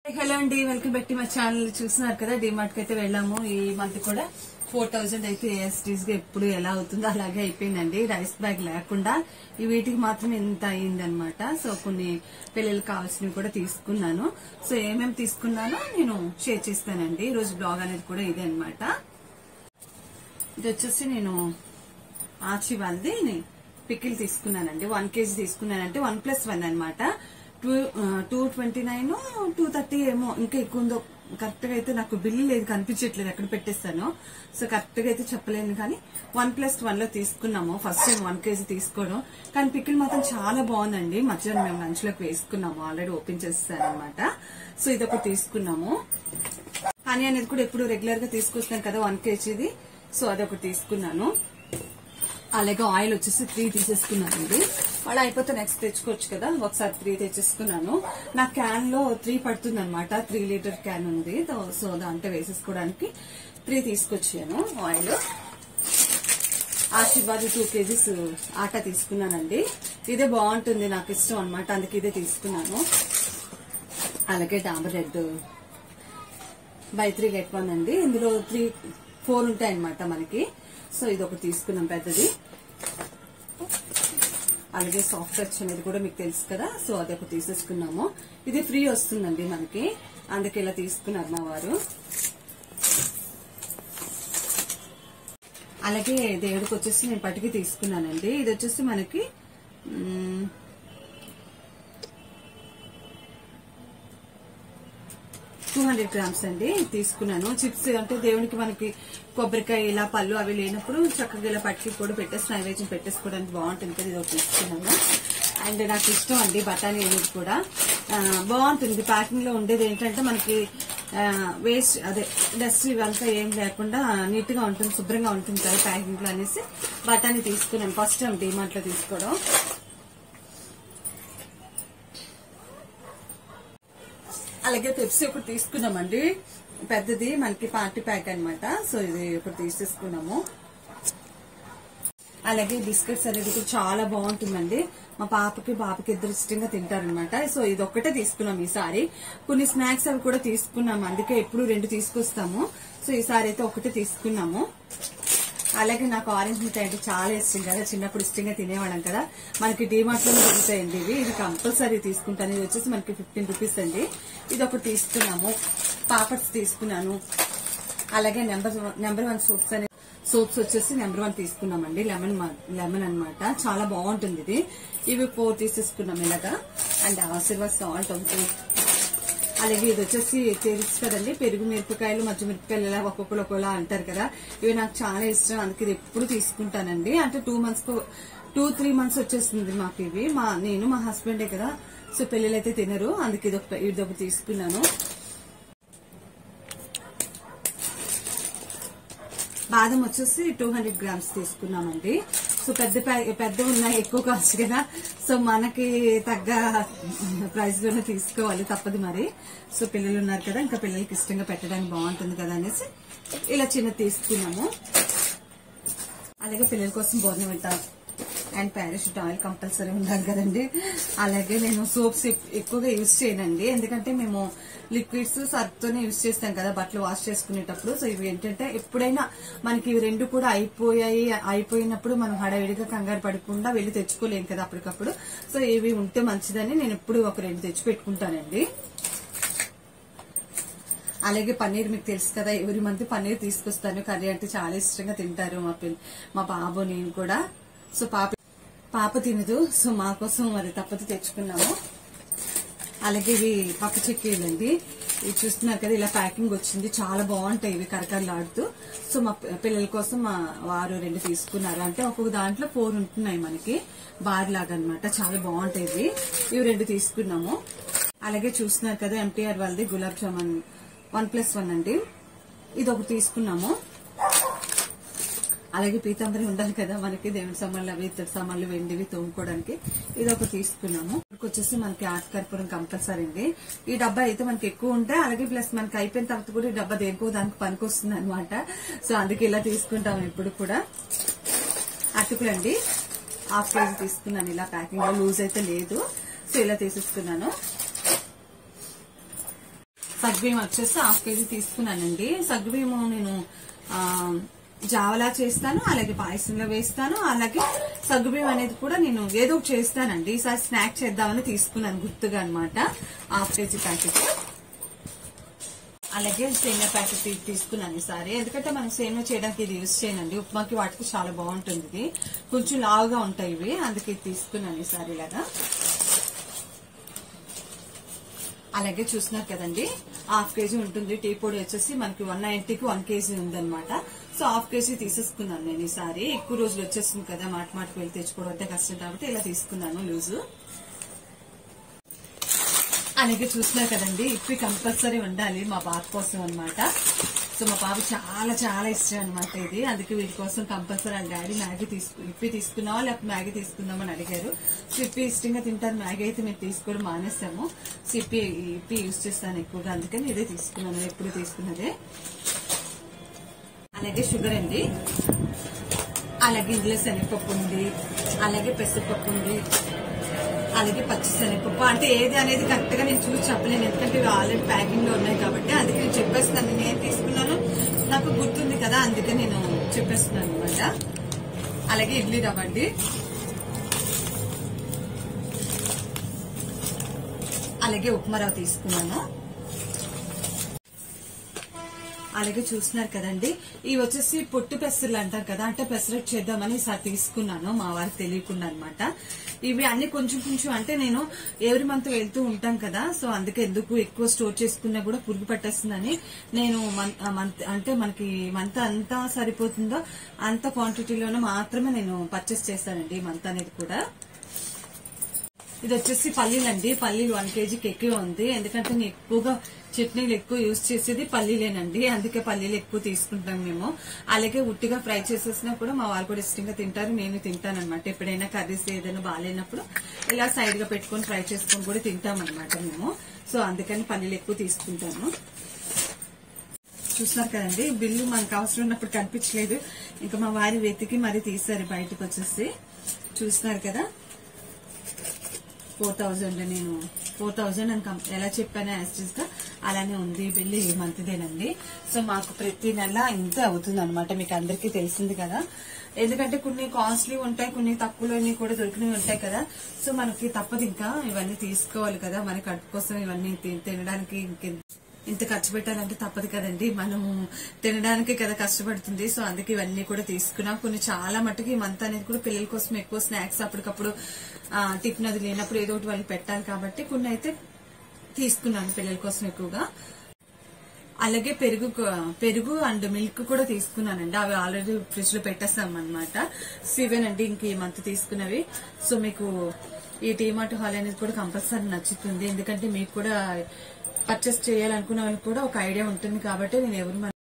hello అండి welcome back to my channel చూస్తున్నారు కదా డిమార్ట్ కి అయితే వెళ్ళాము ఈ మంత్ కూడా ఫోర్ థౌజండ్ అయితే ఏఎస్టీస్ గా ఎప్పుడు ఎలా అవుతుందో అలాగే అయిపోయిందండి రైస్ బ్యాగ్ లేకుండా ఈ వీటికి మాత్రం ఎంత అయింది అనమాట సో కొన్ని పిల్లలకు కావాల్సినవి కూడా తీసుకున్నాను సో ఏమేమి తీసుకున్నానో నేను షేర్ చేస్తానండి ఈ రోజు బ్లాగ్ అనేది కూడా ఇదే అన్నమాట ఇది వచ్చేసి నేను ఆచి వాళ్ళది పికిల్ తీసుకున్నానండి వన్ కేజీ తీసుకున్నానంటే వన్ ప్లస్ వన్ అనమాట two two twenty nine two thirty ఏమో ఇంకా ఎక్కువ ఉందో కరెక్ట్ గా అయితే నాకు బిల్లు లేదు కనిపించట్లేదు ఎక్కడ పెట్టేస్తాను సో కరెక్ట్ గా అయితే చెప్పలేను కానీ వన్ ప్లస్ వన్ లో తీసుకున్నాము ఫస్ట్ టైం వన్ కేజీ తీసుకోవడం కానీ పికిల్ మాత్రం చాలా బాగుందండి మధ్యాహ్నం మేము లంచ్ లోకి వేసుకున్నాము ఆల్రెడీ ఓపెన్ చేస్తాను అనమాట సో ఇది ఒకటి తీసుకున్నాము హనీ అనేది కూడా ఎప్పుడు రెగ్యులర్ గా తీసుకొస్తాను కదా వన్ కేజీది సో అదొకటి తీసుకున్నాను అలాగే ఆయిల్ వచ్చేసి త్రీ తీసేసుకున్నానండి మళ్ళీ అయిపోతే నెక్స్ట్ తెచ్చుకోవచ్చు కదా ఒకసారి త్రీ తెచ్చేసుకున్నాను నా క్యాన్ లో త్రీ పడుతుంది అనమాట త్రీ లీటర్ క్యాన్ ఉంది తో- సో దాంట్లో వేసేసుకోవడానికి త్రీ తీసుకొచ్చాను oil Aashirvaad two kgs atta తీసుకున్నానండి ఇదే బాగుంటుంది నాకు ఇష్టం అనమాట అందుకే ఇదే తీసుకున్నాను అలాగే Dabur red buy three get one అండి ఇందులో త్రీ ఫోర్ ఉంటాయి అనమాట మనకి సో ఇది ఒకటి తీసుకున్నాం పెద్దది అలాగే సాఫ్ట్ టచ్ అనేది కూడా మీకు తెలుసు కదా సో అది ఒకటి తీసేసుకున్నాము ఇది ఫ్రీ వస్తుందండి మనకి అందుకే ఇలా తీసుకున్నారు మా వారు అలాగే దేవుడికి వచ్చేసి నేను పట్టుకి తీసుకున్నానండి ఇది వచ్చేసి మనకి మ్, టూ హండ్రెడ్ గ్రామ్స్ అండి తీసుకున్నాను చిప్స్ అంటే దేవునికి మనకి కొబ్బరికాయ ఇలా పళ్ళు అవి లేనప్పుడు చక్కగా ఇలా పట్టి కూడా పెట్టేసి నైవేద్యం పెట్టేసుకోవడానికి బాగుంటుంది కదా ఇది ఒకటి తీసుకున్నాను అండ్ నాకు ఇష్టం అండి బఠానీ అనేది కూడా ఆ, బాగుంటుంది ప్యాకింగ్ లో ఉండేది ఏంటంటే మనకి వేస్ట్ అదే డస్ట్ ఇవంతా ఏం లేకుండా నీట్ గా ఉంటుంది శుభ్రంగా ఉంటుంది కదా ప్యాకింగ్ లో అనేసి బఠానీ తీసుకున్నాను ఫస్ట్ టైం డిమార్ట్ లో తీసుకోవడం అలాగే పెప్సీ ఒకటి తీసుకున్నామండి పెద్దది మనకి పార్టీ ప్యాక్ అన్నమాట సో ఇది ఒకటి తీసేసుకున్నాము అలాగే బిస్కెట్స్ అనేది కూడా చాలా బాగుంటుందండి మా పాపకి బాబుకి ఇద్దరు ఇష్టంగా తింటారనమాట సో ఇది ఒక్కటే తీసుకున్నాం ఈసారి కొన్ని స్నాక్స్ అవి కూడా తీసుకున్నాము అందుకే ఎప్పుడు రెండు తీసుకొస్తాము సో ఈసారి అయితే ఒకటే తీసుకున్నాము అలాగే నాకు ఆరెంజ్ మిఠాయి అంటే చాలా ఇష్టం కదా చిన్నప్పుడు ఇష్టంగా తినేవాళ్ళం కదా మనకి డిమార్ట్ లో దొరుకుతాయండి ఇవి ఇది కంపల్సరీ తీసుకుంటాను ఇది వచ్చేసి మనకి ఫిఫ్టీన్ రూపీస్ అండి ఇది ఒకటి తీసుకున్నాము పాపడ్స్ తీసుకున్నాను అలాగే నెంబర్ నెంబర్ వన్ సోప్స్ అనే సోప్స్ వచ్చేసి నెంబర్ వన్ తీసుకున్నామండి లెమన్ లెమన్ అన్నమాట చాలా బాగుంటుంది ఇది ఇవి ఫోర్ తీసేసుకున్నాం ఇలాగా అండ్ ఆశీర్వాద్ సాల్ట్ ఒకటి అలాగే ఇది వచ్చేసి తెలుసు కదండి పెరుగు మిరపకాయలు మధ్య మిరపకాయలు ఇలా ఒక్కొక్కరు ఒక్కోలా అంటారు కదా ఇవి నాకు చాలా ఇష్టం అందుకే ఇది ఎప్పుడు తీసుకుంటానండి అంటే two months two three months వచ్చేస్తుంది మాకు ఇవి మా నేను మా హస్బెండే కదా సో పిల్లలు అయితే తినరు అందుకే ఇది ఒక ఇది ఒకటి తీసుకున్నాను బాదం వచ్చేసి టూ హండ్రెడ్ గ్రామ్స్ తీసుకున్నామండి సో పెద్ద ప్యా- పెద్ద ఉన్నాయి ఎక్కువ కాస్ట్ కదా సో మనకి తగ్గ ప్రైస్ లోనే తీసుకోవాలి తప్పదు మరి సో పిల్లలు ఉన్నారు కదా ఇంకా పిల్లలకి ఇష్టంగా పెట్టడానికి బాగుంటుంది కదా అనేసి ఇలా చిన్న తీసుకున్నాము అలాగే పిల్లల కోసం భోజనం పెట్టాలి అండ్ పారాషూట్ ఆయిల్ కంపల్సరీ ఉండాలి కదండి అలాగే నేను సోప్స్ ఎక్కువగా యూజ్ చేయనండి ఎందుకంటే మేము లిక్విడ్స్ సర్ఫ్తోనే యూజ్ చేస్తాం కదా బట్టలు వాష్ చేసుకునేటప్పుడు సో ఇవి ఏంటంటే ఎప్పుడైనా మనకి ఇవి రెండు కూడా అయిపోయాయి అయిపోయినప్పుడు మనం హడావిడిగా కంగారు పడకుండా వెళ్ళి తెచ్చుకోలేం కదా అప్పటికప్పుడు సో ఇవి ఉంటే మంచిదని నేను ఎప్పుడు ఒక రెండు తెచ్చి పెట్టుకుంటానండి అలాగే పన్నీర్ మీకు తెలుసు కదా ఎవరి మంత్ పన్నీర్ తీసుకొస్తాను కర్రీ అంటే చాలా ఇష్టంగా తింటారు మా పిల్ల మా బాబు నేను కూడా సో పాప పాప తినదు సో మా కోసం మరి తప్పదు తెచ్చుకున్నాము అలాగే ఇవి పక్క చెక్కీలండి ఇవి చూస్తున్నారు కదా ఇలా ప్యాకింగ్ వచ్చింది చాలా బాగుంటాయి ఇవి కరకరలాడుతూ సో మా పి- పిల్లల కోసం మా వారు రెండు తీసుకున్నారు అంటే ఒక్కొక్క దాంట్లో ఫోర్ ఉంటున్నాయి మనకి బార్ లాగా అనమాట చాలా బాగుంటాయి ఇవి ఇవి రెండు తీసుకున్నాము అలాగే చూస్తున్నారు కదా ఎంటీఆర్ వాళ్ళది gulab jamun one plus one అండి ఇది ఒకటి తీసుకున్నాము అలాగే పీతాంబరి ఉండాలి కదా మనకి దేవుడి సామాన్లు అవి ఇతర సామాన్లు వెండివి తోముకోవడానికి ఇది ఒకటి తీసుకున్నాము ఇక్కడికి వచ్చేసి మనకి ఆట కర్పూరం కంపల్సరీ అండి ఈ డబ్బా అయితే మనకి ఎక్కువ ఉంటాయి అలాగే ప్లస్ మనకి అయిపోయిన తర్వాత కూడా ఈ డబ్బా దేనికో దానికి పనికొస్తుంది అనమాట సో అందుకే ఇలా తీసుకుంటాం ఇప్పుడు కూడా అటుకులు అండి హాఫ్ కేజీ తీసుకున్నాను ఇలా ప్యాకింగ్ లో లూజ్ అయితే లేదు సో ఇలా తీసేసుకున్నాను సగ్గుబియ్యం వచ్చేసి హాఫ్ కేజీ తీసుకున్నానండి సగ్గుబియ్యం నేను ఆ, జావలా చేస్తాను అలాగే పాయసంలో వేస్తాను అలాగే సగ్గుబియ్యం అనేది కూడా నేను ఏదో ఒకటి చేస్తానండి ఈసారి స్నాక్ చేద్దామని తీసుకున్నాను గుర్తుగా అన్నమాట హాఫ్ కేజీ ప్యాకెట్ అలాగే సేమియా ప్యాకెట్ తీ- తీసుకున్నాను ఈసారి ఎందుకంటే మనం సేమియా చేయడానికి ఇది యూజ్ చేయనండి ఉప్మాకి వాటికి చాలా బాగుంటుంది ఇది కొంచెం లావుగా ఉంటాయి ఇవి అందుకే ఇది తీసుకున్నాను ఈసారి ఇలాగా అలాగే చూస్తున్నారు కదండి హాఫ్ కేజీ ఉంటుంది టీ పొడి వచ్చేసి మనకి వన్ నైన్టీకి వన్ కేజీ ఉందన్నమాట సో హాఫ్ కేజీ తీసేసుకున్నాను నేను ఈసారి ఎక్కువ రోజులు వచ్చేస్తుంది కదా మాట మాటకు వెళ్ళి తెచ్చుకోవడం అంటే కష్టం కాబట్టి ఇలా తీసుకున్నాను లూజు అలాగే చూస్తున్నారు కదండి ఇప్పి కంపల్సరీ ఉండాలి మా బాబు కోసం అన్నమాట సో మా బాబు చాలా చాలా ఇష్టం అన్నమాట ఇది అందుకే వీటి కోసం కంపల్సరీ వాళ్ళ డాడీ మ్యాగీ తీసుకు ఇప్పి తీసుకున్నావా లేకపోతే మ్యాగీ తీసుకుందామని అడిగారు సో ఇప్పి ఇష్టంగా తింటారు మ్యాగీ అయితే మేము తీసుకోవడం మానేస్తాము సో ఇప్పి ఇప్పి యూజ్ చేస్తాను ఎక్కువగా అందుకని ఇదే తీసుకున్నాను ఎప్పుడు తీసుకున్నదే అలాగే షుగర్ అండి అలాగే ఇందులో శనగపప్పు ఉంది అలాగే పెసరపప్పు ఉంది అలాగే పచ్చి శనగపప్పు అంటే ఏది అనేది కరెక్ట్ గా నేను చూసి చెప్పలేను ఎందుకంటే ఇవి ఆల్రెడీ ప్యాకింగ్ లో ఉన్నాయి కాబట్టి అందుకే నేను చెప్పేస్తున్నాను నేను ఏం తీసుకున్నాను నాకు గుర్తుంది కదా అందుకే నేను చెప్పేస్తున్నాను అనమాట అలాగే ఇడ్లీ రవ్వ అండి అలాగే ఉప్మా రవ్వ తీసుకున్నాను అలాగే చూస్తున్నారు కదండి ఇవి వచ్చేసి పొట్టు పెసర్లు అంటారు కదా అంటే పెసరట్ చేద్దామని ఈసారి తీసుకున్నాను మా వారికి తెలియకుండా అనమాట ఇవి అన్ని కొంచెం కొంచెం అంటే నేను ఎవరి మంత్ వెళ్తూ ఉంటాం కదా సో అందుకే ఎందుకు ఎక్కువ స్టోర్ చేసుకున్నా కూడా పురుగు పట్టేస్తుందని నేను మంత్ అంటే మనకి మంత్ అంతా సరిపోతుందో అంత క్వాంటిటీలోనే మాత్రమే నేను పర్చేస్ చేస్తానండి ఈ మంత్ అనేది కూడా ఇది వచ్చేసి పల్లీలు అండి పల్లీలు వన్ కేజీకి ఎక్కువ ఉంది ఎందుకంటే నేను ఎక్కువగా చట్నీలు ఎక్కువ యూజ్ చేసేది పల్లీలేనండి అందుకే పల్లీలు ఎక్కువ తీసుకుంటాం మేము అలాగే ఉట్టిగా ఫ్రై చేసేసినా కూడా మా వాళ్ళు కూడా ఇష్టంగా తింటారు నేను తింటాను అనమాట ఎప్పుడైనా కర్రీస్ ఏదైనా బాగాలేనప్పుడు ఇలా సైడ్ గా పెట్టుకొని ఫ్రై చేసుకొని కూడా తింటాం అనమాట మేము సో అందుకని పల్లీలు ఎక్కువ తీసుకుంటాను చూస్తున్నారు కదండి బిల్లు మనకు అవసరం ఉన్నప్పుడు కనిపించలేదు ఇంకా మా వారి వెతికి మరి తీశారు బయటకు వచ్చేసి చూస్తున్నారు కదా ఫోర్ థౌజండ్ నేను ఫోర్ థౌజండ్ అని కం- ఎలా చెప్పానో యాస్టిస్ గా అలానే ఉంది బిల్లు ఈ మంత్దేనండి సో మాకు ప్రతి నెల ఇంతే అవుతుంది అనమాట మీకు అందరికీ తెలిసింది కదా ఎందుకంటే కొన్ని కాస్ట్లీ ఉంటాయి కొన్ని తక్కువలోని కూడా దొరికినవి ఉంటాయి కదా సో మనకి తప్పదు ఇంకా ఇవన్నీ తీసుకోవాలి కదా మన కడుపు కోసం ఇవన్నీ తి- తినడానికి ఇంకెంత ఇంత ఖర్చు పెట్టాలంటే తప్పదు కదండి మనము తినడానికే కదా కష్టపడుతుంది సో అందుకే ఇవన్నీ కూడా తీసుకున్నాం కొన్ని చాలా మట్టుకు ఈ మంత్ అనేది కూడా పిల్లల కోసం ఎక్కువ స్నాక్స్ అప్పటికప్పుడు ఆ, టిఫిన్ అది లేనప్పుడు ఏదో ఒకటి వాళ్ళకి పెట్టాలి కాబట్టి కొన్ని అయితే తీసుకున్నాను పిల్లల కోసం ఎక్కువగా అలాగే పెరుగు కు- పెరుగు అండ్ మిల్క్ కూడా తీసుకున్నానండి అవి ఆల్రెడీ ఫ్రిడ్జ్ లో పెట్టేస్తాం అనమాట ఇవేనండి ఇంక ఈ మంత్ తీసుకున్నవి సో మీకు ఈ టీమార్ట్ హాల్ అనేది కూడా కంపల్సరీ నచ్చుతుంది ఎందుకంటే మీకు కూడా పర్చేస్ చేయాలనుకున్న వాళ్ళకి కూడా ఒక ఐడియా ఉంటుంది కాబట్టి నేను ఎవరు